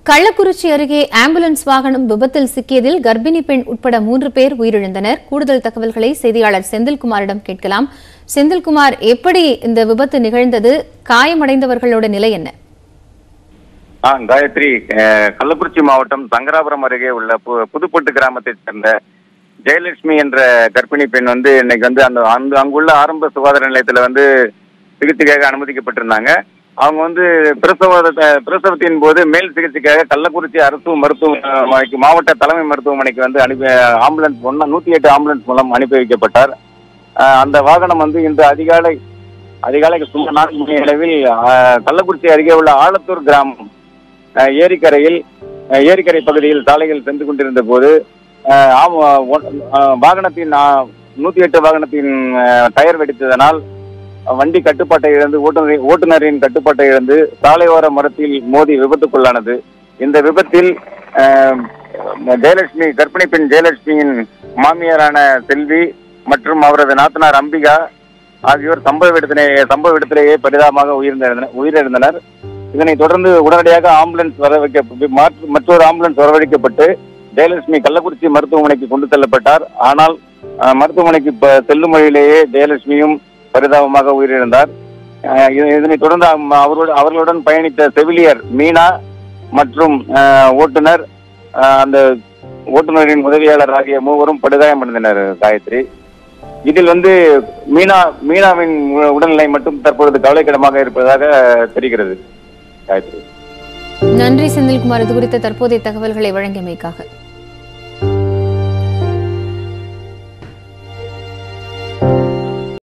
கள்ளக்குறிச்சி அருகே ஆம்புலன்ஸ் வாகனம் விபத்தில் சிக்கியதில் கர்ப்பிணி பெண் உட்பட மூன்று பேர் உயிரிழந்தனர் கூடுதல் தகவல்களை செய்தியாளர் செந்தில்குமாரிடம் கேட்கலாம் செந்தில்குமார் எப்படி இந்த விபத்து நிகழ்ந்தது காயமடைந்தவர்களோட நிலை என்ன ஆ காயத்ரி அஹ், கள்ளக்குறிச்சி மாவட்டம் சங்கராபுரம் அருகே உள்ள பு- புதுப்பட்டு கிராமத்தைச் சேர்ந்த ஜெயலட்சுமி என்ற கர்ப்பிணி பெண் வந்து இன்னைக்கு வந்து அந்த அந்த அங்குள்ள ஆரம்ப சுகாதார நிலையத்தில் வந்து சிகிச்சைக்காக அனுமதிக்கப்பட்டிருந்தாங்க அவங்க வந்து பிரசவ பிரசவத்தின் போது மேல் சிகிச்சைக்காக கள்ளக்குறிச்சி அரசு மருத்துவமனைக்கு மாவட்ட தலைமை மருத்துவமனைக்கு வந்து அனுப்பி ஆம்புலன்ஸ் ஒன்றா நூற்றி எட்டு ஆம்புலன்ஸ் மூலம் அனுப்பி வைக்கப்பட்டார் அஹ், அந்த வாகனம் வந்து இன்று அதிகாலை அதிகாலை சுமார் நான்கு மணி அளவில் அஹ், கள்ளக்குறிச்சி அருகே உள்ள ஆலத்தூர் கிராமம் அஹ், ஏரிக்கரையில் அஹ், ஏரிக்கரை பகுதியில் சாலையில் சென்று கொண்டிருந்த போது அஹ், ஆம், ஒ- அஹ், வாகனத்தின் நூற்றி எட்டு வாகனத்தின் அஹ், டயர் வெடித்ததனால் அஹ், வண்டி கட்டுப்பாட்டை இழந்து ஓட்டுநரின் ஓட்டுநரின் கட்டுப்பாட்டை இழந்து சாலையோர மரத்தில் மோதி விபத்துக்குள்ளானது இந்த விபத்தில் அஹ், ஜெயலட்சுமி கர்ப்பிணி பெண் ஜெயலட்சுமியின் மாமியாரான செல்வி மற்றும் அவரது நாத்தனார் அம்பிகா ஆகியோர் சம்பவ இடத்திலே சம்பவ இடத்திலேயே பரிதாபமாக உயிரிழந்தனர் உயிரிழந்தனர் இதனைத் தொடர்ந்து உடனடியாக ஆம்புலன்ஸ் வர வைக்க மாற்று- மற்றொரு ஆம்புலன்ஸ் வரவழைக்கப்பட்டு ஜெயலட்சுமி கள்ளக்குறிச்சி மருத்துவமனைக்கு கொண்டு செல்லப்பட்டார் ஆனால் அஹ், மருத்துவமனைக்கு ப- செல்லும் வழியிலேயே ஜெயலட்சுமியும் பரிதாபமாக உயிரிழந்தார் அஹ், இது- இதனைத் தொடர்ந்து அம்- அவரோடு அவர்களுடன் பயணித்த செவிலியர் மீனா மற்றும் அஹ், ஓட்டுநர் அஹ், அந்த ஓட்டுநரின் உதவியாளர் ஆகிய மூவரும் படுகாயமடைந்தனர் காயத்ரி இதில் வந்து மீனா மீனாவின் உ- உடல்நிலை மட்டும் தற்பொழுது கவலைக்கிடமாக இருப்பதாக தெரிகிறது காயத்ரி நன்றி செந்தில்குமார் இது குறித்த தற்போதைய தகவல்களை வழங்கியமைக்காக